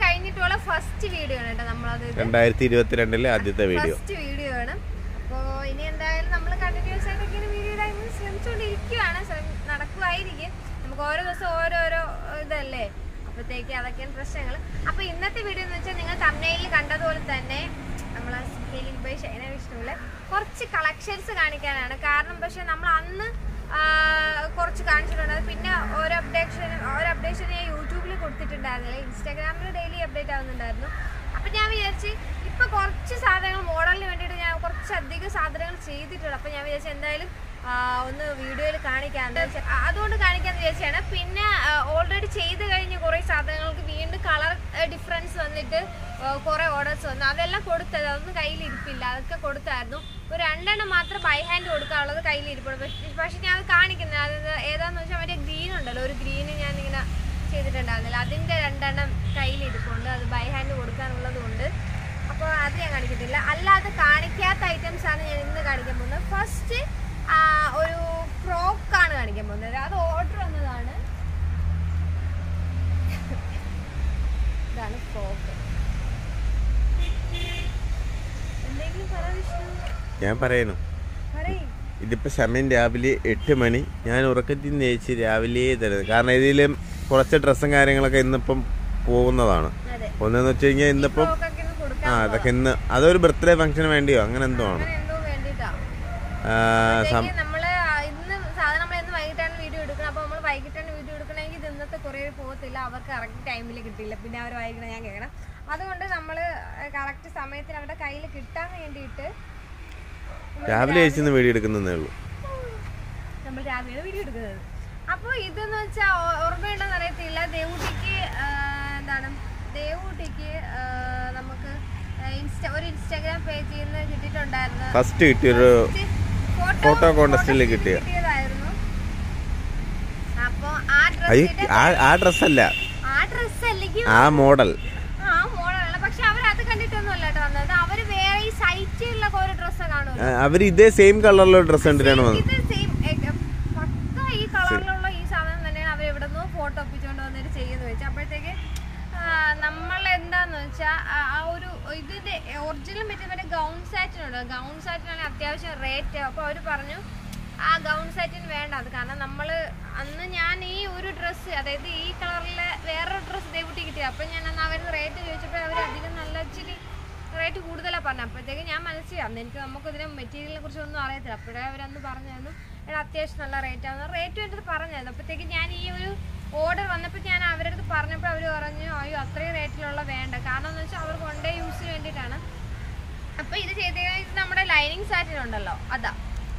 കഴിഞ്ഞിട്ടുള്ള first video ആണ് കേട്ടോ നമ്മളത് ഇത് രണ്ടായിരത്തി ഇരുപത്തിരണ്ടിലെ ആദ്യത്തെ വീഡിയോ ഫസ്റ്റ് വീഡിയോ ആണ് അപ്പോൾ ഇനി എന്തായാലും നമ്മൾ കണ്ടിന്യൂസ് ആയിട്ട് ഇങ്ങനെ വീഡിയോ ഇടാൻ ശ്രമിച്ചുകൊണ്ടിരിക്കുകയാണ് ശ്രമി- നടക്കുമായിരിക്കും നമുക്ക് ഓരോ ദിവസം ഓരോരോ ഇതല്ലേ അപ്പോഴത്തേക്ക് അതൊക്കെയാണ് പ്രശ്നങ്ങൾ അപ്പോൾ ഇന്നത്തെ വീഡിയോ എന്ന് വെച്ചാൽ നിങ്ങൾ തമ്മയിൽ കണ്ടതുപോലെ തന്നെ നമ്മൾ ഹീലിംഗ് ബൈ ഷൈന വിഷ്ണുവിൽ കുറച്ച് കളക്ഷൻസ് കാണിക്കാനാണ് കാരണം പക്ഷെ നമ്മൾ അന്ന് ആ, കുറച്ച് കാണിച്ചിട്ടുണ്ട് പിന്നെ ഓരോ അപ്ഡേഷൻ ഓരോ അപ്ഡേഷൻ ഞാൻ യൂട്യൂബിൽ കൊടുത്തിട്ടുണ്ടായിരുന്നില്ല ഇൻസ്റ്റാഗ്രാമിൽ ഡെയിലി അപ്ഡേറ്റ് ആവുന്നുണ്ടായിരുന്നു അപ്പം ഞാൻ വിചാരിച്ച് ഇപ്പൊ കുറച്ച് സാധനങ്ങൾ മോഡലിന് വേണ്ടിയിട്ട് ഞാൻ കുറച്ച് അധികം സാധനങ്ങൾ ചെയ്തിട്ടുണ്ട് അപ്പം ഞാൻ വിചാരിച്ചു എന്തായാലും ആ, ഒന്ന് വീഡിയോയിൽ കാണിക്കാൻ അതുകൊണ്ട് കാണിക്കാന്ന് വിചാരിച്ചാണ് പിന്നെ ഓൾറെഡി ചെയ്ത് കഴിഞ്ഞ കുറേ സാധനങ്ങൾക്ക് വീണ്ടും കളർ ഡിഫറൻസ് വന്നിട്ട് കുറേ ഓർഡേഴ്സ് വന്നു അതെല്ലാം കൊടുത്തത് അതൊന്നും കയ്യിലിരിപ്പില്ല അതൊക്കെ കൊടുത്തായിരുന്നു ഒരു രണ്ടെണ്ണം മാത്രം ബൈ ഹാൻഡ് കൊടുക്കാനുള്ളത് കയ്യിലിരിപ്പുണ്ട് പക്ഷേ പക്ഷെ ഞാൻ അത് കാണിക്കുന്നത് അത് ഏതാന്ന് വെച്ചാൽ മറ്റേ ഗ്രീൻ ഉണ്ടല്ലോ ഒരു ഗ്രീന് ഞാൻ ഇങ്ങനെ ചെയ്തിട്ടുണ്ടായിരുന്നില്ല അതിൻ്റെ രണ്ടെണ്ണം കയ്യിലിരിപ്പുണ്ട് അത് ബൈ ഹാൻഡ് കൊടുക്കാനുള്ളത് കൊണ്ട് അപ്പോൾ അത് ഞാൻ കാണിക്കത്തില്ല അല്ലാതെ കാണിക്കാത്ത ഐറ്റംസ് ആണ് ഞാൻ ഇന്ന് കാണിക്കാൻ പോകുന്നത് ഫസ്റ്റ് ഒരു ഫ്രോക്കാണ് കാണിക്കാൻ പോകുന്നത് അത് ഓർഡർ വന്നതാണ് ഇതാണ് ഫ്രോക്ക് എന്തെങ്കിലും പറ വിഷ്ണു ഞാൻ പറയുന്നു പറയ് ഇതിപ്പോൾ സമയം രാവിലെ എട്ട് മണി ഞാൻ ഉറക്കത്തിൽ നിന്ന് ജയിച്ച് രാവിലെ തരുന്നത് കാരണം ഇതിലും കുറച്ച് ഡ്രസ്സും കാര്യങ്ങളൊക്കെ ഇന്നിപ്പം പോകുന്നതാണ് അതെ ഒന്നെന്ന് വെച്ച് കഴിഞ്ഞാൽ ഇന്നിപ്പം ഫ്രോക്കൊക്കെ ഇന്ന് കൊടുക്കാൻ ആ അതൊക്കെ ഇന്ന് അതൊരു ബർത്ത്ഡേ ഫംഗ്ഷന് വേണ്ടിയോ അങ്ങനെ എന്തോ ആണ് അങ്ങനെ എന്തോ വേണ്ടിയിട്ടാ ആ, സം- അപ്പോഴത്തേക്ക് നമ്മള് ആ ഇന്ന് സാധാരണ നമ്മൾ ഇന്ന് വൈകിട്ടാണ് വീഡിയോ എടുക്കുന്നത് അപ്പോൾ നമ്മൾ വൈകിട്ടാണ് വീഡിയോ എടുക്കണമെങ്കിൽ ഇത് ഇന്നത്തെ കൊറിയർ പോകത്തില്ല അവർക്ക് കറക്റ്റ് ടൈമിൽ കിട്ടില്ല പിന്നെ അവർ വൈകിട്ട് ഞാൻ കേൾക്കണം അതുകൊണ്ട് നമ്മൾ കറക്റ്റ് സമയത്തിന് അവരുടെ കയ്യിൽ കിട്ടാൻ വേണ്ടിയിട്ട് രാവിലെ ചേച്ചിന്ന് വീഡിയോ എടുക്കുന്നതേ ഉള്ളൂ നമ്മൾ രാവിലെ വീഡിയോ എടുക്കുന്നത് അപ്പോൾ ഇതെന്ന് വെച്ചാൽ ഓർമ്മയുണ്ടെന്ന് അറിയത്തില്ല ദേവൂട്ടിക്ക് ആ, എന്താണ് ദേവൂട്ടിക്ക് ആ, നമുക്ക് ഇൻസ്റ്റ ഒരു ഇൻസ്റ്റാഗ്രാം പേജിൽ നിന്ന് കിട്ടിയിട്ടുണ്ടായിരുന്നു ഫസ്റ്റ് കിട്ടിയൊരു Photo contest ല് കിട്ടിയ. കിട്ടിയതായിരുന്നു അപ്പൊ ആ അയ്യോ ഡ്രസ്സിന്റെ ആ ആ ഡ്രസ്സല്ല ആ ഡ്രസ് അല്ലെങ്കിൽ ആ മോഡൽ ആ മോഡലാണ് പക്ഷെ അവർ അത് കണ്ടിട്ടൊന്നും അല്ല കേട്ടോ വന്നത് അവര് വേറെ ഈ സൈറ്റിലുള്ള ഓരോ ഡ്രസ്സ് കാണുമല്ലോ അവർ ഇതേ സെയിം കളറിലുള്ള ഡ്രസ്സ് കണ്ടിട്ടാണ് വന്നത് ഇത് സെയിം പക്ക ഈ കളറിലുള്ള ഈ സാധനം തന്നെയാണ് അവർ എവിടെ നിന്നോ ഫോട്ടോ ഒപ്പിച്ചുകൊണ്ട് വന്നിട്ട് ചെയ്യുന്നത് വെച്ചാൽ അപ്പോഴത്തേക്ക് നമ്മൾ എന്താന്ന് വെച്ചാൽ ആ ഒരു ഇതിന്റെ ഒറിജിനൽ മറ്റേ മറ്റേ ഗൗൺ സാറ്റിനുണ്ട് ഗൗൺ സാറ്റിനാണെങ്കിൽ അത്യാവശ്യം റേറ്റ് അപ്പോൾ അവർ പറഞ്ഞു ആ ഗൗൺ സാറ്റിന് വേണ്ട അത് കാരണം നമ്മൾ അന്ന് ഞാൻ ഈ ഒരു ഡ്രസ്സ് അതായത് ഈ കളറിലെ വേറൊരു ഡ്രസ്സ് ദേവുട്ടി കിട്ടിയത് അപ്പം ഞാൻ അന്ന് അവർ റേറ്റ് ചോദിച്ചപ്പോൾ അവർ അധികം നല്ല ഇച്ചിരി റേറ്റ് കൂടുതലാണ് പറഞ്ഞത് അപ്പോഴത്തേക്ക് ഞാൻ മനസ്സിലായി അന്ന് എനിക്ക് നമുക്ക് ഇതിനെ മെറ്റീരിയലിനെ കുറിച്ച് ഒന്നും അറിയത്തില്ല അപ്പോഴേ അവരന്ന് പറഞ്ഞായിരുന്നു എടാ അത്യാവശ്യം നല്ല റേറ്റ് ആണ് റേറ്റ് എൻ്റെ അടുത്ത് പറഞ്ഞായിരുന്നു അപ്പോഴത്തേക്ക് ഞാൻ ഈ ഒരു ഓർഡർ വന്നപ്പോൾ ഞാൻ അവരുടെ അടുത്ത് പറഞ്ഞപ്പോൾ അവർ പറഞ്ഞു അയ്യോ അത്രയും റേറ്റിലുള്ള വേണ്ട കാരണം എന്ന് വെച്ചാൽ അവർക്ക് വൺ ഡേ യൂസിന് വേണ്ടിയിട്ടാണ് അപ്പോൾ ഇത് ചെയ്ത് കഴിഞ്ഞാൽ ഇത് നമ്മുടെ ലൈനിങ് സാറ്റിനുണ്ടല്ലോ അതാ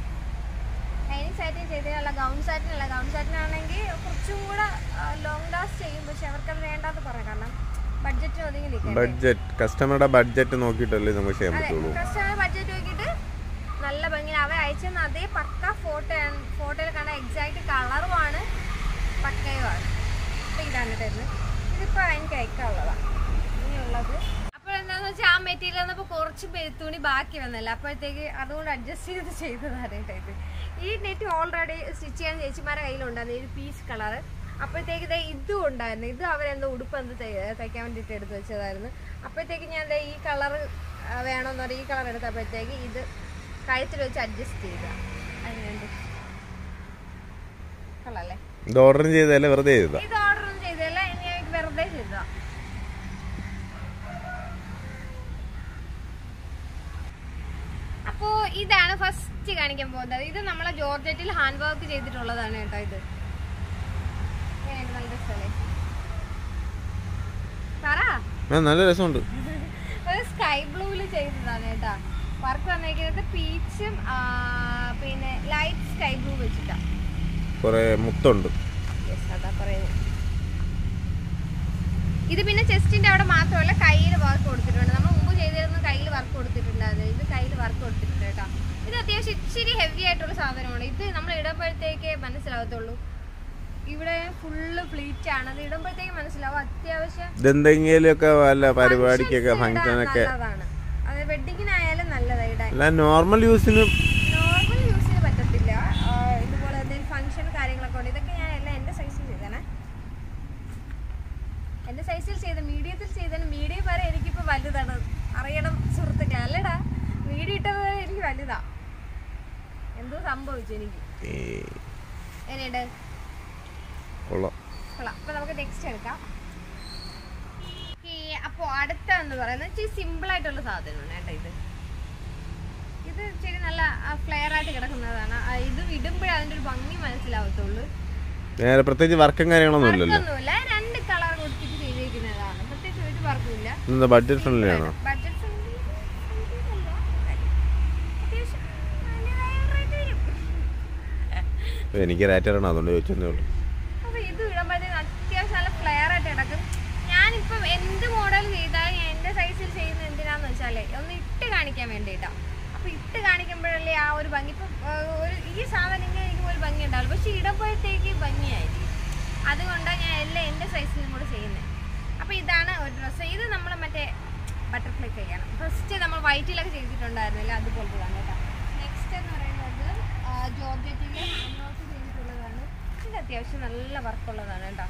ലൈനിങ് സാറ്റിൻ ചെയ്തതല്ല ഗൗൺ സാറ്റിനല്ല ഗൗൺ സാറ്റിനാണെങ്കിൽ കുറച്ചും കൂടെ ലോങ് ലാസ്റ്റ് ചെയ്യും പക്ഷെ അവർക്കത് വേണ്ടാന്ന് പറഞ്ഞു കാരണം ബഡ്ജറ്റ് ഒതുങ്ങി നിൽക്കണ്ടേ ബഡ്ജറ്റ് കസ്റ്റമറുടെ ബഡ്ജറ്റ് നോക്കിയിട്ടല്ലേ നമുക്ക് ചെയ്യാൻ അതെ പറ്റുള്ളൂ കസ്റ്റമർ ബഡ്ജറ്റ് നോക്കിയിട്ട് നല്ല ഭംഗി അവർ അയച്ചെന്ന അതേ പക്ക ഫോട്ടോ ഫോട്ടോയിൽ കാണാൻ എക്സാക്ട് കളറുമാണ് പക്കയുമാണ് അപ്പം ഇതാണ് തരുന്നത് ഇതിപ്പോൾ എനിക്ക് അയക്കാനുള്ളതാണ് ഇനിയുള്ളത് അപ്പോൾ എന്താണെന്ന് വെച്ചാൽ ആ മെറ്റീരിയൽ വന്നപ്പോൾ കുറച്ച് പേ- തുണി ബാക്കി വന്നല്ല അപ്പോഴത്തേക്ക് അതുകൊണ്ട് അഡ്ജസ്റ്റ് ചെയ്ത് ചെയ്തതാണ് കേട്ടോ ഇത് ഈ നെറ്റ് ഓൾറെഡി സ്റ്റിച്ച് ചെയ്യാൻ ചേച്ചിമാരുടെ കയ്യിലുണ്ടായിരുന്നു ഈ ഒരു പീച്ച് കളറ് അപ്പോഴത്തേക്ക് ദേ ഇതും ഉണ്ടായിരുന്നു ഇത് അവരെന്തോ ഉടുപ്പ് എന്ത് തയ്യ- തയ്ക്കാൻ വേണ്ടിയിട്ട് എടുത്ത് വെച്ചതായിരുന്നു അപ്പോഴത്തേക്ക് ഞാൻ ദേ ഈ കളർ വേണമെന്ന് പറഞ്ഞ് ഈ കളർ എടുത്തപ്പോഴത്തേക്ക് ഇത് കഴുത്തിൽ വെച്ച് അഡ്ജസ്റ്റ് ചെയ്ത അതിനുവേണ്ടി കൊള്ളാല്ലേ ഇത് ഓർഡർ ചെയ്തതല്ലേ വെറുതെ ചെയ്തതാ ഇത് ഓർഡർ ഒന്നും ചെയ്തല്ല ഞാൻ വെറുതെ ചെയ്തതാ അപ്പോ ഇതാണ് ഫസ്റ്റ് കാണിക്കാൻ പോകുന്നത് ഇത് നമ്മളെ ജോർജറ്റിൽ ഹാൻഡ് വർക്ക് ചെയ്തിട്ടുള്ളതാണ് കേട്ടോ ഇത് എങ്ങനെയുണ്ട്? നല്ല രസമല്ലേ പറ ആ നല്ല രസമുണ്ട് ഒരു സ്കൈ ബ്ലൂവിൽ ചെയ്തതാണ് കേട്ടാ വർക്ക് വന്നിരിക്കുന്നത് പീച്ചും പിന്നെ ലൈറ്റ് സ്കൈ ബ്ലൂ വെച്ചിട്ടാ കുറെ മുത്തുണ്ട് യെസ് അതാ പറയുന്നത് ഇത് പിന്നെ ചെസ്റ്റിന്റെ അവിടെ മാത്രമല്ല കയ്യിൽ വർക്ക് കൊടുത്തിട്ടുണ്ട് നമ്മൾ മുമ്പ് ചെയ്തിരുന്ന കയ്യിൽ വർക്ക് കൊടുത്തിട്ടുണ്ടായിരുന്നു ഇത് കയ്യിൽ വർക്ക് കൊടുത്തിട്ടുണ്ട് കേട്ടോ ഇത് അത്യാവശ്യം ഇച്ചിരി ഹെവി ആയിട്ടുള്ള സാധനമാണ് ഇത് നമ്മൾ ഇടുമ്പോഴത്തേക്കേ മനസ്സിലാവത്തുള്ളൂ ഇവിടെ ഫുള്ള് ഫ്ലീറ്റ് ആണ് അത് ഇടുമ്പോഴത്തേക്ക് മനസ്സിലാവും അത്യാവശ്യം ഇതെന്തെങ്കിലും ഒക്കെ വല്ല പരിപാടിക്കൊക്കെ functions ഇടാൻ ഫംഗ്ഷനൊക്കെ നല്ലതാണ് അത് വെഡിങ്ങിനായാലും നല്ലതാണ് ഇടാൻ അല്ല നോർമൽ യൂസിന് നോർമൽ യൂസിന് പറ്റത്തില്ല ആ, ഇതുപോലെ എന്തെങ്കിലും ഫംഗ്ഷൻ കാര്യങ്ങളൊക്കെ ഉണ്ട് ഇതൊക്കെ ഞാൻ എല്ലാം എൻ്റെ സൈസിൽ ചെയ്തേ എൻ്റെ സൈസ് സൈസിൽ ചെയ്ത മീഡിയത്തിൽ ചെയ്തതിന് മീഡിയം വരെ എനിക്കിപ്പോൾ വലുതാണ് അറിയണം സുഹൃത്തുക്കളെ അല്ലടാ മീഡിയം ഇട്ടത് വരെ എനിക്ക് വലുതാ എന്തോ സംഭവിച്ചു എനിക്ക് ഏ, എങ്ങനെയുണ്ട് കൊള്ളാം കൊള്ളാം അപ്പൊ നമുക്ക് നെക്സ്റ്റ് എടുക്കാം അപ്പോൾ അടുത്ത എന്ന് പറയുന്നത് ഇച്ചിരി സിമ്പിൾ ആയിട്ടുള്ള സാധനമാണ് കേട്ടോ ഇത് ഇത് ഇച്ചിരി നല്ല ഫ്ലെയർ ആയിട്ട് കിടക്കുന്നതാണ് ആ, ഇത് ഇടുമ്പോഴേ അതിന്റെ ഒരു ഭംഗി മനസ്സിലാവത്തുള്ളൂ വേറെ പ്രത്യേകിച്ച് വർക്കും കാര്യങ്ങളൊന്നും ഇല്ലല്ലോ വർക്കൊന്നുമില്ല രണ്ട് കളർ കൊടുത്തിട്ട് ചെയ്തിരിക്കുന്നതാണ് പ്രത്യേകിച്ച് ഒരു വർക്കുമില്ല എന്താ ബഡ്ജറ്റ് ഫ്രണ്ട്ലി ആണോ ബഡ്ജറ്റ് ഫ്രണ്ട്ലി അല്ല അത്യാവശ്യം അതിൻ്റെതായ റേറ്റ് വരും എനിക്ക് റേറ്റ് അറിയണം അതുകൊണ്ട് ചോദിച്ചതേ ഉള്ളൂ അപ്പൊ ഇത് ഇടുമ്പോഴത്തേക്ക് അത്യാവശ്യം നല്ല ഫ്ലെയർ ആയിട്ട് കിടക്കും ഞാനിപ്പം എന്ത് മോഡൽ ചെയ്താലും ഞാൻ എന്റെ സൈസിൽ ചെയ്യുന്നത് എന്തിനാന്ന് വെച്ചാലേ ഒന്ന് ഇട്ട് കാണിക്കാൻ വേണ്ടിയിട്ടാ അപ്പൊ ഇട്ട് കാണിക്കുമ്പോഴല്ലേ ആ ഒരു ഭംഗി ഇപ്പം ആ, ഒരു ഈ സാധനം ഇങ്ങനെ എനിക്ക് ഒരു ഭംഗി ഉണ്ടാവില്ല പക്ഷെ ഇടുമ്പോഴത്തേക്ക് ഭംഗിയായിരിക്കും അതുകൊണ്ടാണ് ഞാൻ എല്ലാം എന്റെ സൈസിലും കൂടെ ചെയ്യുന്നത് അപ്പൊ ഇതാണ് ഒരു ഡ്രസ്സ് ഇത് നമ്മൾ മറ്റേ ബട്ടർഫ്ലൈ ചെയ്യണം ഫസ്റ്റ് നമ്മൾ വൈറ്റിലൊക്കെ ചെയ്തിട്ടുണ്ടായിരുന്നില്ല അതുപോലത്തതാണ് കേട്ടോ നെക്സ്റ്റ് എന്ന് പറയുന്നത് ജോർജറ്റിന്റെ ഹാൻഡ് വർക്ക് ചെയ്തിട്ടുള്ളതാണ് ഇത് അത്യാവശ്യം നല്ല വർക്കുള്ളതാണ് കേട്ടോ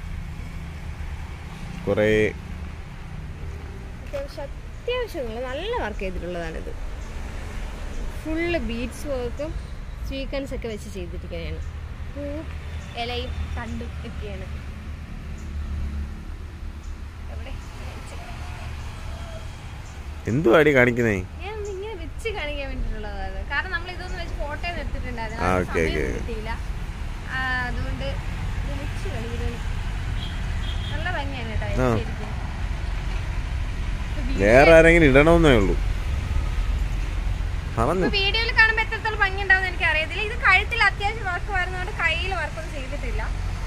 കുറേ അത്യാവശ്യം അത്യാവശ്യമുള്ള നല്ല വർക്ക് ചെയ്തിട്ടുള്ളതാണിത് ഫുള്ള് ബീഡ്സ് വർക്കും സ്വീക്കൻസ് ഒക്കെ വെച്ച് ചെയ്തിരിക്കുകയാണ് പൂവും ഇലയും തണ്ടും ഒക്കെയാണ് എവിടെ? എന്തുവാടി കാണിക്കുന്നേ ഞാൻ ഒന്ന് ഇങ്ങനെ വെച്ച് കാണിക്കാൻ വേണ്ടിയിട്ടുള്ളതാണ് കാരണം നമ്മൾ ഇതൊന്നും വെച്ച് ഫോട്ടോ എടുത്തിട്ടുണ്ടായിരുന്നു ആ, അതിന് ഓക്കേ, സമയം ഓക്കേ. കിട്ടിയില്ല ആ, അതുകൊണ്ട് ഇത് വെച്ച് കാണിക്കുന്നത് നല്ല ഭംഗിയാണ് കേട്ടോ ആ. ശരിക്കും ഇപ്പൊ വേറെ ആരെങ്കിലും ഇടണമെന്നേ ഉള്ളൂ പറഞ്ഞു ഇപ്പൊ വീഡിയോയിൽ കാണുമ്പോൾ എത്രത്തോളം ഭംഗി ഉണ്ടാവും എനിക്ക് അറിയത്തില്ല ഇത് കഴുത്തിൽ അത്യാവശ്യം വർക്ക് വരുന്നതുകൊണ്ട് കയ്യിൽ വർക്കൊന്നും ചെയ്തിട്ടില്ല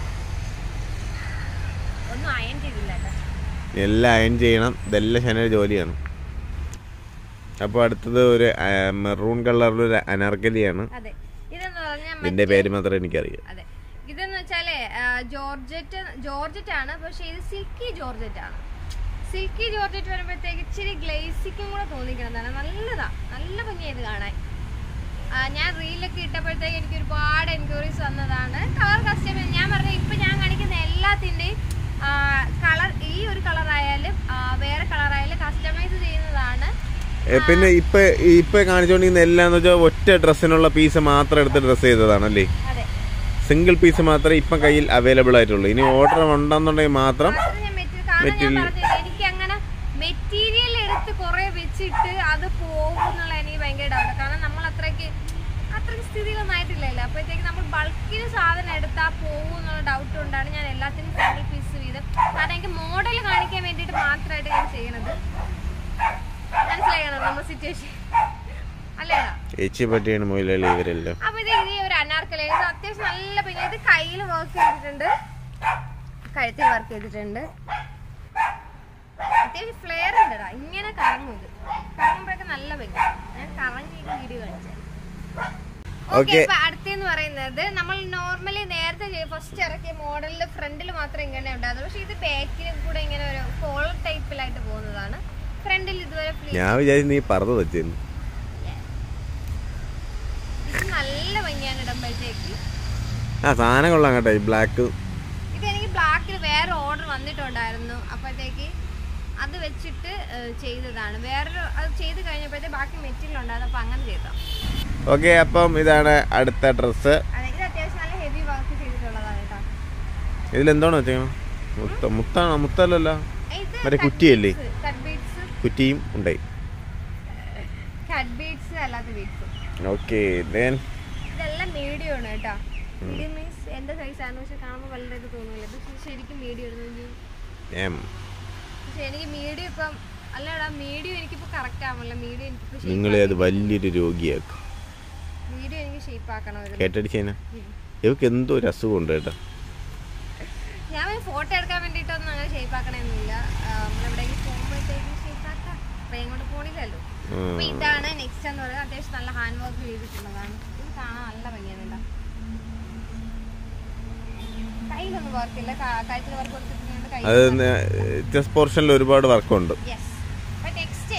ഒന്നും അയൺ ചെയ്തില്ല കേട്ടോ എല്ലാം അയൺ ചെയ്യണം ഇതെല്ലാം ശനിയുടെ ജോലിയാണ് അപ്പോൾ അടുത്തത് ഒരു മെറൂൺ കളറിലൊരു അനാർക്കലിയാണ് അതെ ഇതെന്ന് പറഞ്ഞാൽ ഇതിന്റെ പേര് മാത്രമേ എനിക്കറിയാം അതെ ഇതെന്ന് വെച്ചാലേ ആ, ജോർജറ്റ് ജോർജറ്റ് ആണ് പക്ഷെ ഇത് സിൽക്കി ജോർജറ്റ് ആണ് സിൽക്കി ജോർജറ്റ് വരുമ്പോഴത്തേക്ക് ഇച്ചിരി ഗ്ലേസിക്കും കൂടെ തോന്നിക്കുന്നതാണ് നല്ലതാ നല്ല ഭംഗിയായത് കാണാൻ ആ, ഞാൻ റീലൊക്കെ ഇട്ടപ്പോഴത്തേക്ക് എനിക്ക് ഒരുപാട് എൻക്വയറീസ് വന്നതാണ് കളർ കസ്റ്റമൈസ് ഞാൻ പറഞ്ഞ ഇപ്പൊ ഞാൻ കാണിക്കുന്ന എല്ലാത്തിന്റെയും കളർ ഈ ഒരു കളർ ആയാലും ആ, വേറെ കളർ ആയാലും കസ്റ്റമൈസ് ചെയ്യുന്നതാണ് ഏ, പിന്നെ ഇപ്പൊ ഇപ്പൊ കാണിച്ചുകൊണ്ടിരിക്കുന്ന എല്ലാം എന്ന് വെച്ചാൽ ഒറ്റ ഡ്രസ്സിനുള്ള പീസ് മാത്രം എടുത്ത് ഡ്രസ്സ് ചെയ്തതാണല്ലേ അതെ സിംഗിൾ പീസ് മാത്രമേ ഇപ്പം കയ്യിൽ അവൈലബിൾ ആയിട്ടുള്ളൂ ഇനി ഓർഡർ ഉണ്ടെന്നുണ്ടെങ്കിൽ മാത്രം മാത്രം ഞാൻ മെറ്റീരിയൽ കാരണം ഞാൻ പറഞ്ഞില്ലേ എനിക്ക് അങ്ങനെ മെറ്റീരിയൽ എടുത്ത് കുറെ വെച്ചിട്ട് അത് പോകും എന്നുള്ള എനിക്ക് ഭയങ്കര ഡൗട്ട് കാരണം നമ്മൾ അത്രയ്ക്ക് അത്രയ്ക്ക് സ്ഥിതിയിലൊന്നും ആയിട്ടില്ലല്ലോ അപ്പോഴത്തേക്ക് നമ്മൾ ബൾക്കിന് സാധനം എടുത്താൽ പോകും എന്നുള്ള ഡൗട്ട് കൊണ്ടാണ് ഞാൻ എല്ലാത്തിനും സിംഗിൾ പീസ് വീതം കാരണം എനിക്ക് മോഡൽ കാണിക്കാൻ വേണ്ടിയിട്ട് മാത്രമായിട്ട് ഞാൻ ചെയ്യണത് മനസ്സിലായണോ നമ്മുടെ സിറ്റുവേഷൻ അല്ലേടാ ഏച്ചി പറ്റിയാണ് മൊയിലാളി ഇവരെല്ലാം അപ്പൊ ഇത് ഇത് ഒരു അനാർക്കലി ഇത് അത്യാവശ്യം നല്ല പിന്നെ ഇത് കയ്യിൽ വർക്ക് ചെയ്തിട്ടുണ്ട് കഴുത്തിൽ വർക്ക് ചെയ്തിട്ടുണ്ട് അത്യാവശ്യം ഫ്ലെയർ ഉണ്ടടാ ഇങ്ങനെ കറങ്ങും ഇത് കറങ്ങുമ്പോഴൊക്കെ നല്ല ഭംഗി ഞാൻ കറങ്ങി വീഡിയോ കാണിച്ചത് ഓക്കെ Okay. അപ്പൊ അടുത്തെന്ന് പറയുന്നത് നമ്മൾ നോർമലി നേരത്തെ ഫസ്റ്റ് ഇറക്കിയ മോഡലിൽ ഫ്രണ്ടിൽ മാത്രം ഇങ്ങനെ ഉണ്ടായിരുന്നു പക്ഷെ ഇത് ബാക്കിലും കൂടെ ഇങ്ങനെ ഒരു കോളർ ടൈപ്പിലായിട്ട് പോകുന്നതാണ് ഫ്രണ്ടിൽ ഇതുവരെ ഫ്ലീ ഞാൻ വിചാരിച്ചു നീ പറഞ്ഞു വെച്ചിരുന്നു ഇത് നല്ല ഭംഗിയാണ് ഇടുമ്പോഴത്തേക്ക് ആ സാധനം കൊള്ളാം കേട്ടോ ഈ ബ്ലാക്ക് ഇത് എനിക്ക് ബ്ലാക്കിൽ വേറെ ഓർഡർ വന്നിട്ടുണ്ടായിരുന്നു അപ്പോഴത്തേക്ക് അത് വെച്ചിട്ട് ഏഹ്, ചെയ്തതാണ് വേറൊരു അത് ചെയ്ത് കഴിഞ്ഞപ്പോഴത്തേക്ക് ബാക്കി മെറ്റീരിയൽ ഉണ്ടായിരുന്നു അപ്പോൾ അങ്ങനെ ചെയ്തതാണ് ഓക്കെ അപ്പം ഇതാണ് അടുത്ത ഡ്രസ്സ് അതെ ഇത് അത്യാവശ്യം നല്ല ഹെവി വർക്ക് ചെയ്തിട്ടുള്ളതാണ് കേട്ടോ ഇതിലെന്താണോ വെച്ചേക്കണം മുത്ത മുത്താണോ മുത്തല്ലല്ലോ ഇത് മറ്റേ കുറ്റിയല്ലേ കട്ട് ബീഡ്സ് കുറ്റിയും ഉണ്ടായി കട്ട് ബീഡ്സ് അല്ലാത്ത ബീഡ്സ് ഓക്കെ ദെൻ ഇതെല്ലാം മീഡിയം ആണ് കേട്ടോ മീഡിയം മീൻസ് എൻ്റെ സൈസാണ് പക്ഷെ കാണുമ്പോൾ വലുതായിട്ട് തോന്നില്ല പക്ഷെ ശരിക്കും മീഡിയം ഇടുന്നെങ്കിൽ എം പക്ഷെ എനിക്ക് മീഡിയം ഇപ്പം അല്ലടാ മീഡിയം എനിക്കിപ്പോൾ കറക്റ്റ് ആവുന്നില്ല മീഡിയം എനിക്കിപ്പോൾ നിങ്ങളെ അത് വലിയൊരു രോഗിയാക്കും മീഡിയം എനിക്ക് ഷേപ്പ് ആക്കണമായിരുന്നു കേട്ടടിച്ചേന ഇവക്ക് എന്തോ ഒരു അസുഖമുണ്ട് കേട്ടോ ഞാൻ ഫോട്ടോ എടുക്കാൻ വേണ്ടിയിട്ടൊന്നും അങ്ങനെ ഷേപ്പ് ആക്കണമെന്നില്ല നമ്മളെവിടെയെങ്കിലും പോകുമ്പോഴത്തേക്ക് ഷേപ്പ് ആക്കാം അപ്പം എങ്ങോട്ട് പോണില്ലല്ലോ ഉം. അപ്പൊ ഇതാണ് നെക്സ്റ്റ് എന്ന് പറയുന്നത് അത്യാവശ്യം നല്ല ഹാൻഡ് വർക്ക് ചെയ്തിട്ടുള്ളതാണ് ഇത് കാണാൻ നല്ല ഭംഗിയാണ് കേട്ടോ കയ്യിലൊന്നും വർക്കില്ല കഴുത്തിൽ വർക്ക് കൊടുത്തിട്ടുണ്ട് കൈ അത് ചെസ് പോർഷനിൽ ഒരുപാട് വർക്കുണ്ട് യെസ് അപ്പൊ നെക്സ്റ്റ്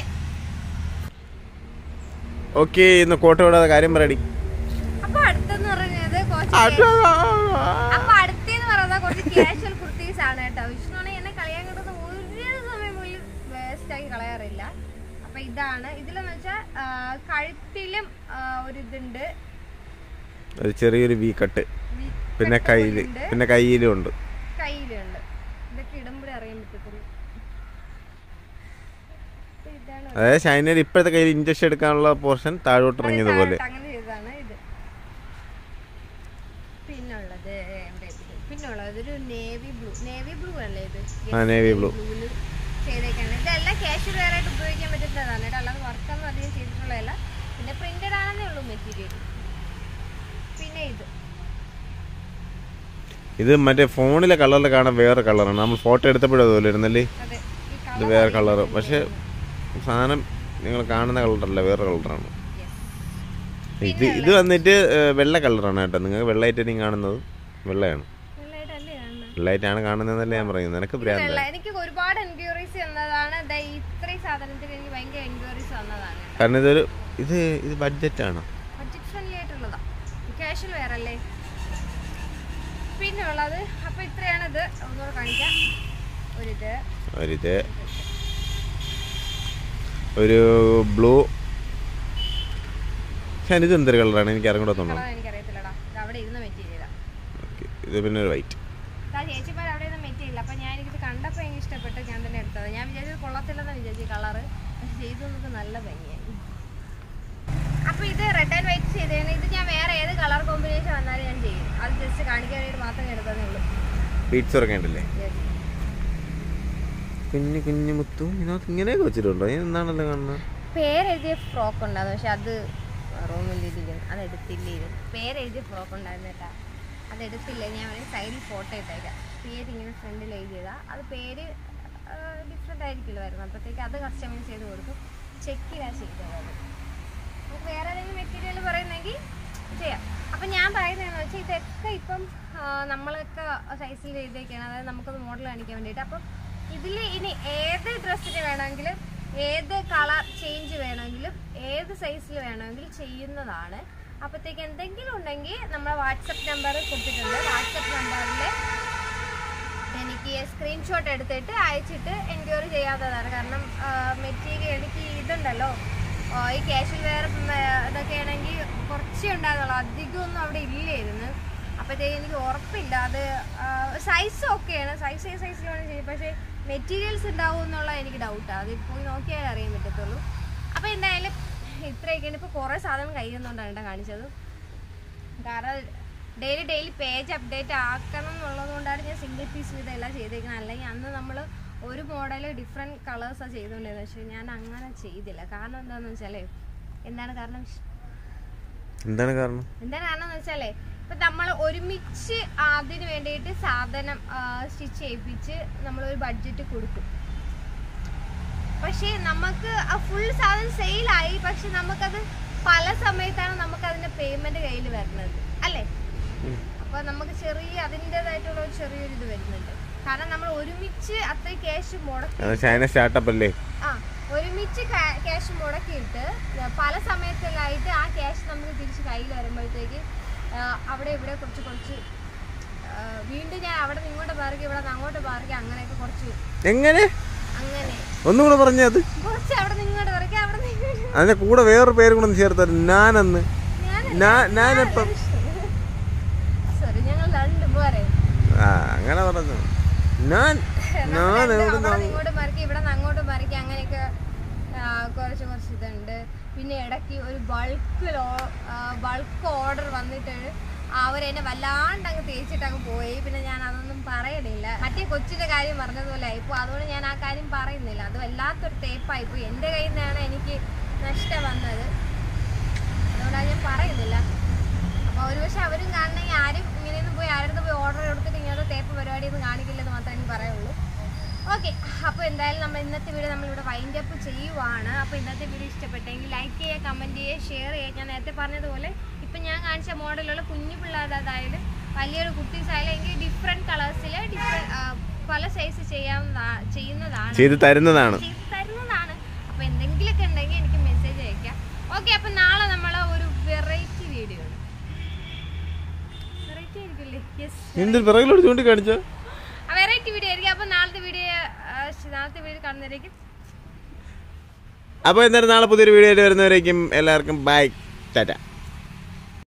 ഓക്കെ ഇന്ന് കോട്ട വിടാതെ കാര്യം പറയടി അപ്പൊ അടുത്തെന്ന് പറയുന്നത് കുറച്ച് അപ്പൊ അടുത്തെന്ന് പറയുന്നത് കുറച്ച് കാഷ്വൽ കുർത്തീസ് ആണ് കേട്ടോ വിഷ്ണുവാണെങ്കിൽ എന്നെ കളിയാൻ കിട്ടുന്ന ഒരു ഇതാണ് ഇതിലെന്ന് വെച്ചാൽ കഴുത്തിലും ആ, ഒരു ഇതുണ്ട് ഒരു ചെറിയൊരു വി കട്ട് വി- പിന്നെ കട്ട് കയ്യിൽ ഉണ്ട്. പിന്നെ കയ്യിലും ഉണ്ട് കയ്യിലുണ്ട് ഇതൊക്കെ ഇടുമ്പോഴേ അറിയാൻ പറ്റത്തുള്ളൂ അപ്പൊ ഇതാണ് അതായത് ഷൈനയുടെ ഇപ്പോഴത്തെ കയ്യിൽ ഇഞ്ചക്ഷൻ എടുക്കാനുള്ള പോർഷൻ താഴോട്ട് ഇറങ്ങിയതുപോലെ താഴോട്ട് അങ്ങനെ ചെയ്തതാണ് ഇത് പിന്നുള്ളത് എവിടെ ഇത്? പിന്നുള്ളത് ഒരു നേവി ബ്ലൂ നേവി ബ്ലൂ അല്ലേ ഇത് ആ, navy blue. ബ്ലൂവിൽ ചെയ്തേക്കാണ് ഇതെല്ലാം ക്യാഷ് വെയർ ആയിട്ട് ഉപയോഗിക്കാൻ പറ്റുന്നതാണ് കേട്ടോ അല്ലാതെ വർക്കൊന്നും അധികം ചെയ്തിട്ടുള്ളതല്ല പിന്നെ പ്രിന്റഡ് ആണെന്നേ ഉള്ളൂ മെറ്റീരിയൽ പിന്നെ ഇത് ഇത് മറ്റേ ഫോണിലെ കളറിൽ കാണാൻ വേറെ കളറാണ് നമ്മൾ ഫോട്ടോ എടുത്തപ്പോഴും അതുപോലെ ഇരുന്നല്ലേ അതെ ഈ ഇത് കളർ വേറെ കളറ് പക്ഷെ സാധനം നിങ്ങൾ കാണുന്ന കളറല്ല വേറെ കളറാണ് ഇത് ഇത് വന്നിട്ട് ഏഹ്, വെള്ള കളറാണ് കേട്ടോ നിങ്ങൾക്ക് വെള്ളമായിട്ട് കാണുന്നത് വെള്ളയാണ് വെള്ളമായിട്ടല്ലേ കാണുന്നത് വെള്ളമായിട്ടാണ് കാണുന്നതെന്നല്ലേ ഞാൻ പറയുന്നത് നിനക്ക് ഭ്രാന്ത വെള്ള എനിക്ക് ഒരുപാട് എൻക്വയറീസ് വന്നതാണ് ദേ ഇത്രയും സാധനത്തിന് എനിക്ക് ഭയങ്കര എൻക്വയറീസ് വന്നതാണ് കാരണം ഇതൊരു ഇത് ഇത് ബഡ്ജറ്റാണ് ബഡ്ജറ്റ് ഫ്രണ്ട്ലി ആയിട്ടുള്ളതാ ക്യാഷിൽ വേറെ അല്ലേ പിന്നെ ഉള്ളത് അപ്പൊ ഇത്രയാണ് ഇത് ഒന്നുകൂടെ കാണിക്കാം ഒരിത് ഒരിത് ഒരു ബ്ലൂ പക്ഷേ ഇത് എന്തൊരു കളറാണ് എനിക്ക് അറിഞ്ഞൂടത്തോണ്ടോ കളർ എനിക്കറിയത്തില്ലടാ ഇത് അവിടെ ഇരുന്ന മെറ്റീരിയലാ ഇത് പിന്നെ ഒരു വൈറ്റ് ആ ചേച്ചിമാർ അവിടെ ഇരുന്ന മെറ്റീരിയൽ അപ്പൊ ഞാൻ എനിക്കിത് കണ്ടപ്പോൾ എനിക്ക് ഇഷ്ടപ്പെട്ട് ഞാൻ തന്നെ എടുത്തത് ഞാൻ വിചാരിച്ചത് കൊള്ളത്തില്ലെന്ന് വിചാരിച്ചു കളറ് പക്ഷെ ചെയ്തു നമുക്ക് നല്ല ഭംഗിയായി അപ്പൊ ഇത് റെഡ് ആൻഡ് വൈറ്റ് ചെയ്തതാണ് ഇത് ഞാൻ വേറെ ഏത് കളർ കോമ്പിനേഷൻ വന്നാലും ഞാൻ ചെയ്യും അത് ജസ്റ്റ് കാണിക്കാൻ വേണ്ടി മാത്രം എടുത്തതേ ഉള്ളൂ ബീറ്റ്സ് ഒക്കെ ഉണ്ടല്ലേ Yes. കുഞ്ഞു കുഞ്ഞു മുത്തും ഇതിനകത്ത് ഇങ്ങനെയൊക്കെ വെച്ചിട്ടുണ്ടോ ഇത് എന്താണല്ലോ കാണുന്നത് പേരെഴുതിയ ഫ്രോക്ക് ഉണ്ടായിരുന്നു പക്ഷെ അത് റൂമിൽ ഇതിലും അത് എടുത്തില്ലായിരുന്നു പേരെഴുതിയ ഫ്രോക്ക് ഉണ്ടായിരുന്നു കേട്ടാ അത് എടുത്തില്ല ഞാൻ വേണമെങ്കിൽ സൈഡിൽ ഫോട്ടോ ഇട്ടേക്കാം പേര് ഇങ്ങനെ ഫ്രണ്ടിൽ എഴുതിയതാ അത് പേര് ഡിഫറെൻ്റ് ആയിരിക്കുമല്ലോ വരുന്നത് അപ്പോഴത്തേക്ക് അത് കസ്റ്റമൈസ് ചെയ്ത് കൊടുക്കും ചെക്കിലാണ് ചെയ്തത് അത് നമുക്ക് വേറെ ഏതെങ്കിലും മെറ്റീരിയൽ പറയുന്നെങ്കിൽ ചെയ്യാം അപ്പം ഞാൻ പറയുന്നതെന്ന് വെച്ചാൽ ഇതൊക്കെ ഇപ്പം ആ, നമ്മളൊക്കെ സൈസിൽ ചെയ്തേക്കാണ് അതായത് നമുക്കത് മോഡൽ കാണിക്കാൻ വേണ്ടിയിട്ട് അപ്പം ഇതിൽ ഇനി ഏത് ഡ്രസ്സിന് വേണമെങ്കിലും ഏത് കളർ ചേഞ്ച് വേണമെങ്കിലും ഏത് സൈസിൽ വേണമെങ്കിലും ചെയ്യുന്നതാണ് അപ്പോഴത്തേക്ക് എന്തെങ്കിലും ഉണ്ടെങ്കിൽ നമ്മുടെ വാട്സപ്പ് നമ്പർ കൊടുത്തിട്ടുണ്ട് വാട്സപ്പ് നമ്പറിൽ എനിക്ക് സ്ക്രീൻഷോട്ട് എടുത്തിട്ട് അയച്ചിട്ട് എൻക്വയറി ചെയ്യാത്തതാണ് കാരണം മെറ്റീരിയൽ എനിക്ക് ഇതുണ്ടല്ലോ ആ, ഈ ക്യാഷ്വൽ വെയർ ഇതൊക്കെ ആണെങ്കിൽ കുറച്ചേ ഉണ്ടായിരുന്നുള്ളൂ അധികമൊന്നും അവിടെ ഇല്ലായിരുന്നു അപ്പോഴത്തേക്ക് എനിക്ക് ഉറപ്പില്ല അത് സൈസ് ഓക്കെയാണ് സൈസ് ഏത് സൈസിലാണ് ചെയ്യും പക്ഷേ മെറ്റീരിയൽസ് ഉണ്ടാവും എന്നുള്ള എനിക്ക് ഡൗട്ടാണ് അത് പോയി നോക്കിയാലേ അറിയാൻ പറ്റത്തുള്ളൂ അപ്പോൾ എന്തായാലും ഇത്രയൊക്കെയാണ് ഇപ്പോൾ കുറേ സാധനം കഴിയുന്നുണ്ടാണ് കേട്ടോ കാണിച്ചത് കാരണം ഡെയിലി ഡെയിലി പേജ് അപ്ഡേറ്റ് ആക്കണം എന്നുള്ളത് കൊണ്ടാണ് ഞാൻ സിംഗിൾ പീസ് ഇതെല്ലാം ചെയ്തേക്കുന്നത് അല്ലെങ്കിൽ അന്ന് നമ്മൾ ഒരു മോഡൽ ഡിഫറെൻറ്റ് കളേഴ്സാണ് ചെയ്തുകൊണ്ടിരുന്നത് പക്ഷേ ഞാൻ അങ്ങനെ ചെയ്തില്ല കാരണം എന്താണെന്ന് വെച്ചാലേ എന്താണ് കാരണം എന്താണ് കാരണം എന്താണ് കാരണം എന്ന് വെച്ചാലേ ഇപ്പം നമ്മൾ ഒരുമിച്ച് അതിന് വേണ്ടിയിട്ട് സാധനം സ്റ്റിച്ച് ചെയ്യിപ്പിച്ച് നമ്മളൊരു ബഡ്ജറ്റ് കൊടുക്കും പക്ഷേ നമുക്ക് ആ ഫുൾ സാധനം സെയിലായി പക്ഷെ നമുക്കത് പല സമയത്താണ് നമുക്ക് അതിന്റെ പേയ്മെന്റ് കയ്യിൽ വരുന്നത് അല്ലേ അപ്പൊ നമുക്ക് ചെറിയ അതിൻ്റെതായിട്ടുള്ള ഒരു ചെറിയൊരു ഇത് വരുന്നുണ്ട് കാരണം നമ്മൾ ഒരുമിച്ച് അത്രയും ക്യാഷ് മുടക്കി അത് ചൈന സ്റ്റാർട്ടപ്പ് അല്ലേ ആ ഒരുമിച്ച് ക്യാഷ് മുടക്കിയിട്ട് പല സമയത്തിലായിട്ട് ആ ക്യാഷ് നമുക്ക് തിരിച്ച് കയ്യിൽ വരുമ്പോഴത്തേക്ക് ആ, അവിടെ ഇവിടെ കുറച്ച് കുറച്ച് ആ, വീണ്ടും ഞാൻ അവിടെ നിന്ന് ഇങ്ങോട്ട് പാർക്ക് ഇവിടെ നിന്ന് അങ്ങോട്ട് പാർക്ക് അങ്ങനെയൊക്കെ കുറച്ച് എങ്ങനെ അങ്ങനെ ഒന്നും കൂടെ പറഞ്ഞേ അത് കുറച്ച് അവിടെ നിന്ന് ഇങ്ങോട്ട് പാർക്ക് അവിടെ നിന്ന് ഇങ്ങോട്ട് അതിന്റെ കൂടെ വേറൊരു പേര് കൂടെ ഒന്ന് ചേർത്താൽ ഞാനെന്ന് ഞാനല്ല. ഞാൻ ഞാനെപ്പം സോറി ഞങ്ങൾ രണ്ട് പോരെ ആ അങ്ങനെ പറഞ്ഞു ഞാൻ ഞാൻ എവിടെ അവിടെ ഇങ്ങോട്ട് മറിക്ക് ഇവിടെ നിന്ന് അങ്ങോട്ട് മറിക്ക് അങ്ങനെയൊക്കെ ആ, കുറച്ച് കുറച്ച് ഇതുണ്ട് പിന്നെ ഇടയ്ക്ക് ഒരു ബൾക്ക് ബൾക്ക് ഓർഡർ വന്നിട്ട് അവരെന്നെ വല്ലാണ്ട് അങ്ങ് തേച്ചിട്ട് അങ്ങ് പോയി പിന്നെ ഞാൻ അതൊന്നും പറയണില്ല മറ്റേ കൊച്ചിന്റെ കാര്യം പറഞ്ഞതുപോലെ ഇപ്പോൾ അതുകൊണ്ട് ഞാൻ ആ കാര്യം പറയുന്നില്ല അത് വല്ലാത്തൊരു തേപ്പായി പോയി എൻ്റെ കയ്യിൽ നിന്നാണ് എനിക്ക് നഷ്ടം വന്നത് അതുകൊണ്ടാണ് ഞാൻ പറയുന്നില്ല അപ്പോൾ ഒരു പക്ഷെ അവരും കാണണമെങ്കിൽ ആരും ഇങ്ങനെയൊന്നും പോയി ആരുടെ പോയി ഓർഡർ എടുത്തിട്ട് ഇങ്ങനത്തെ തേപ്പ് പരിപാടിയൊന്നും കാണിക്കില്ലെന്ന് മാത്രമേ എനിക്ക് പറയുള്ളൂ ഓക്കെ അപ്പോൾ എന്തായാലും നമ്മൾ ഇന്നത്തെ വീഡിയോ നമ്മളിവിടെ വൈൻഡ് അപ്പ് ചെയ്യുവാണ് അപ്പോൾ ഇന്നത്തെ വീഡിയോ ഇഷ്ടപ്പെട്ടെങ്കിൽ ലൈക്ക് ചെയ്യുക കമൻറ്റ് ചെയ്യുക ഷെയർ ചെയ്യുക ഞാൻ നേരത്തെ പറഞ്ഞതുപോലെ ഇപ്പം ഞാൻ കാണിച്ച മോഡലുള്ള കുഞ്ഞു പിള്ളേരുടേതായാലും വലിയൊരു കുട്ടീസ് ആയാലും എങ്കിൽ ഡിഫറെൻറ്റ് കളേഴ്സിൽ ഡിഫറെൻറ്റ് പല സൈസ് ചെയ്യാവുന്ന ചെയ്യുന്നതാണ് ചെയ്ത് തരുന്നതാണ് ചെയ്ത് തരുന്നതാണ് അപ്പോൾ എന്തെങ്കിലുമൊക്കെ ഉണ്ടെങ്കിൽ എനിക്ക് മെസ്സേജ് അയക്കാം ഓക്കെ അപ്പം നാളെ നമ്മൾ ഒരു വെറൈറ്റി വീഡിയോ ആണ് വെറൈറ്റി ആയിരിക്കില്ലേ യെസ് എന്തൊരു പിറകിലോട്ട് ചൂണ്ടി കാണിച്ചോ വെറൈറ്റി വീഡിയോ ആയിരിക്കും അപ്പോൾ നാളത്തെ വീഡിയോ നാളത്തെ വീഡിയോ കാണുന്നതായിരിക്കും അപ്പോൾ എന്തായാലും നാളെ പുതിയൊരു വീഡിയോ ആയിട്ട് വരുന്നവരേക്കും എല്ലാവർക്കും ബൈ ടാറ്റ